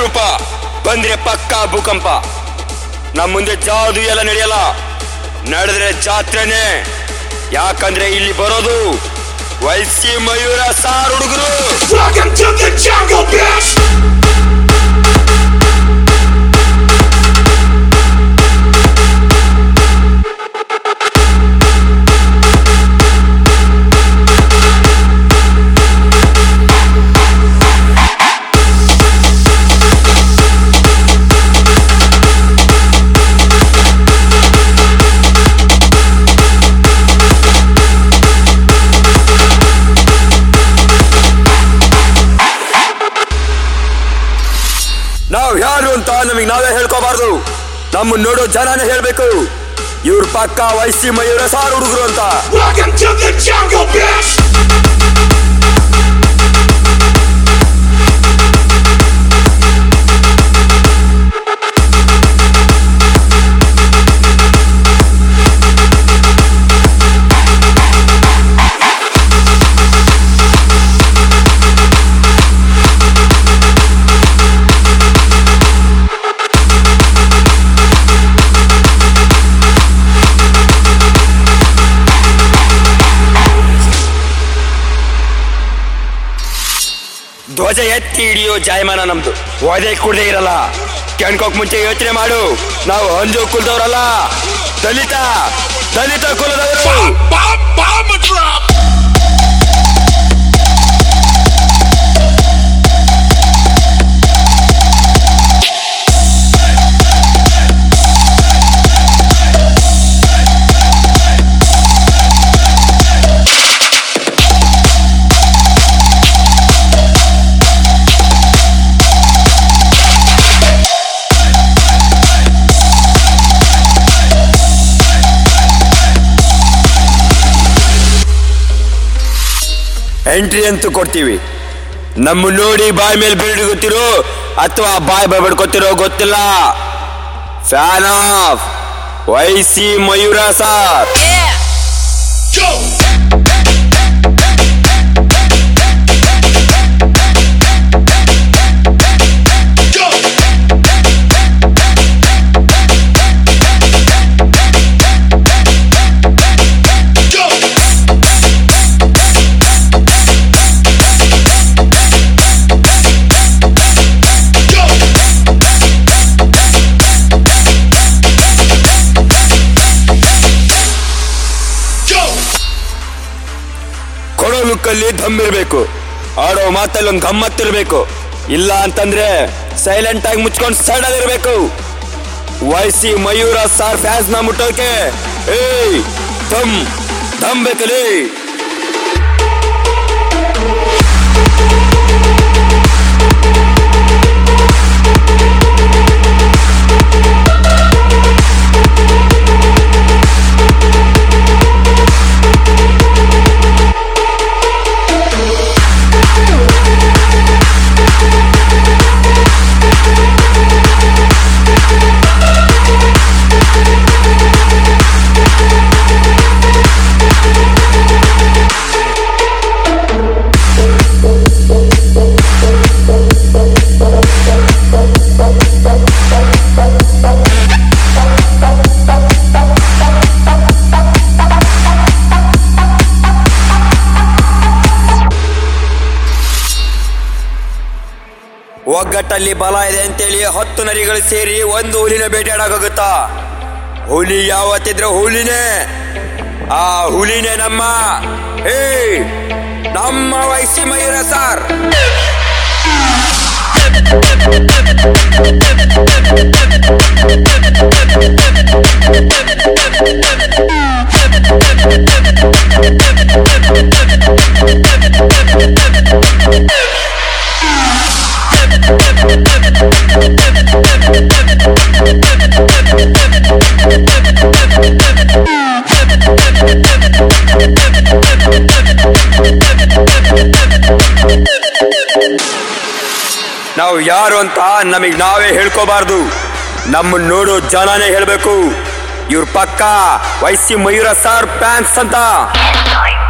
ಅಪರೂಪ ಬಂದ್ರೆ ಪಕ್ಕ ಭೂಕಂಪ ನಮ್ಮ ಮುಂದೆ ಜಾದು ಎಲ್ಲ ನಡೆಯಲ್ಲ ನಡೆದ್ರೆ ಜಾತ್ರೆನೆ ಯಾಕಂದ್ರೆ ಇಲ್ಲಿ ಬರೋದು ವೈಸಿ ಮಯೂರ ಸಾರ್ ಹುಡುಗರು Welcome to the jungle, bitch! ನಾವ್ ಯಾರು ಅಂತ ನಮಗ್ ನಾವೇ ಹೇಳ್ಕೋಬಾರ್ದು ನಮ್ಮ ನೋಡೋ ಜನನೇ ಹೇಳ್ಬೇಕು ಇವ್ರ ಪಕ್ಕ ವೈಸಿ ಮಯೂರ ಸಾರ್ ಹುಡುಗರು ಅಂತ Welcome to the jungle, bitch! ಧ್ವಜ ಎತ್ತಿ ಹಿಡಿಯೋ ಜಾಯಮಾನ ನಮ್ದು ಒದೆ ಕುಡ್ದೇ ಇರಲ್ಲ ಕೆಣ್ಕೋಕ್ ಮುಂಚೆ ಯೋಚನೆ ಮಾಡು ನಾವು ಹಂಜು ಕುಲದವ್ರಲ್ಲ ದಲಿತ ದಲಿತ ಕುಲದವರು Bomb, bomb, drop! ಎಂಟ್ರಿ ಅಂತೂ ಕೊಡ್ತೀವಿ ನಮ್ಮ ನೋಡಿ ಬಾಯ್ ಮೇಲೆ ಬೀಳ್ಡಿ ಗೊತ್ತಿರೋ ಅಥವಾ ಬಾಯ್ ಬಡ್ಕೊತಿರೋ ಗೊತ್ತಿಲ್ಲ fan of Y C Mayura sir Go! Go! Go! Go! Go! ಕೊಡೋ ಲುಕ್ಕಲ್ಲಿ ದಮ್ ಇರಬೇಕು ಆಡೋ ಮಾತಲ್ಲಿ ಒಂದು ಗಮ್ಮತ್ತಿರ್ಬೇಕು ಇಲ್ಲ ಅಂತಂದ್ರೆ ಸೈಲೆಂಟ್ ಆಗಿ ಮುಚ್ಕೊಂಡು ಸೈಡಲ್ಲಿ ಇರಬೇಕು ವೈಸಿ ಮಯೂರ ಸಾರ್ ಫ್ಯಾನ್ಸ್ ನ ಮುಟ್ಟೋಕೆ ಏಯ್ ದಮ್ ದಮ್ ಬೇಕಲ್ಲಿ ಒಗ್ಗಟ್ಟಲ್ಲಿ ಬಲ ಇದೆ ಅಂತೇಳಿ ಹತ್ತು ನರಿಗಳು ಸೇರಿ ಒಂದು ಹುಲಿನ ಬೇಟೆಯಾಡೋಗುತ್ತಾ ಹುಲಿ ಯಾವತ್ತಿದ್ರೆ ಹುಲಿನೇ ಆ ಹುಲಿನೇ ನಮ್ಮ ಏ ನಮ್ಮ ವಯಸ್ಸಿ ಮಯೂರ ಸಾರ್ ನಾವು ಯಾರು ಅಂತ ನಮಗ್ ನಾವೇ ಹೇಳ್ಕೋಬಾರ್ದು ನಮ್ಮ ನೋಡೋ ಜನನೇ ಹೇಳ್ಬೇಕು ಇವ್ರ ಪಕ್ಕ ವೈಸಿ ಮಯೂರ ಸಾರ್ ಪ್ಯಾನ್ಸ್ ಅಂತ Time